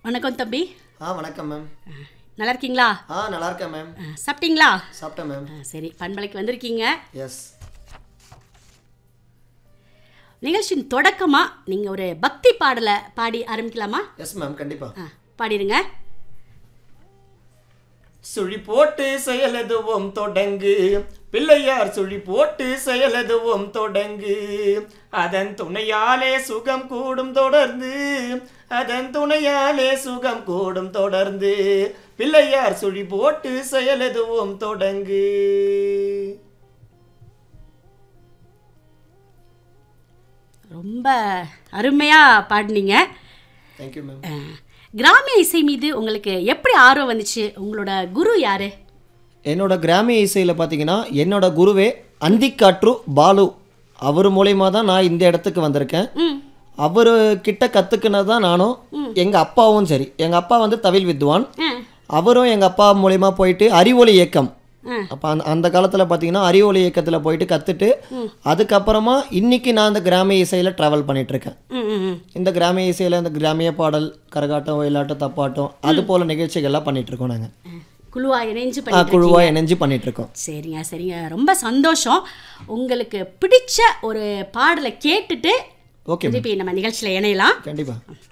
வணக்கம் தம்பி ஆ வணக்கம் மேம் ஆ, நல்லா இருக்கீங்களா ஆ நல்லா இருக்கேன் மேம் ஆ, சாப்பிட்டீங்களா சாப்பிட்டேன் மேம் ஆ, சரி பண்பலைக்கு வந்திருக்கீங்க எஸ் நிகழ்ச்சியின் தொடக்கமாக நீங்கள் ஒரு பக்தி பாடலை பாடி ஆரம்பிக்கலாமா எஸ் மேம் கண்டிப்பா ஆ பாடிடுங்க சுழி போட்டு செயலதுவும் தொடங்கு பிள்ளையார் சுழி போட்டு செயலதுவும் தொடங்கு அதன் துணையாலே சுகம் கூடும் தொடர்ந்து அதன் துணையாலே சுகம் கூடும் தொடர்ந்து பிள்ளையார் சுழி போட்டு செயலதுவும் தொடங்கு ரொம்ப அருமையாக பாடினீங்க தேங்க்யூ மேம் ஆ, கிராமிய இசை மீது உங்களுக்கு எப்படி ஆர்வம் வந்துச்சு உங்களோட குரு யாரு என்னோட கிராமிய இசையில் பார்த்தீங்கன்னா என்னோட குருவே அந்திக்காற்று பாலு அவர் மூலயமா தான் நான் இந்த இடத்துக்கு வந்திருக்கேன் ம் அவர் கிட்ட கற்றுக்கினது தான் நானும் எங்கள் அப்பாவும் சரி எங்கள் அப்பா வந்து தவில் வித்வான் ஆ அவரும் எங்கள் அப்பா மூலயமா போயிட்டு அறிவொளி இயக்கம் ஆ. அப்போ அந்த அந்த காலத்தில் பார்த்தீங்கன்னா அறிவொளி இயக்கத்தில் போயிட்டு கற்றுட்டு அதுக்கப்புறமா இன்னைக்கு நான் இந்த கிராமிய இசையில் ட்ராவல் பண்ணிகிட்ருக்கேன் ம் ம் ம் இந்த கிராமிய இசையில் இந்த கிராமிய பாடல் கரகாட்டம் ஒயிலாட்டம் தப்பாட்டம் அது போல் நிகழ்ச்சிகள்லாம் பண்ணிகிட்ருக்கோம் நாங்கள் குழுவா இணைஞ்சு பண்ணி குழுவாக இணைஞ்சு பண்ணிகிட்ருக்கோம் சரிங்க சரிங்க ரொம்ப சந்தோஷம் உங்களுக்கு பிடிச்ச ஒரு பாடலை கேட்டுட்டு ஓகே திருப்பி நம்ம நிகழ்ச்சியில் இணையலாம் கண்டிப்பாக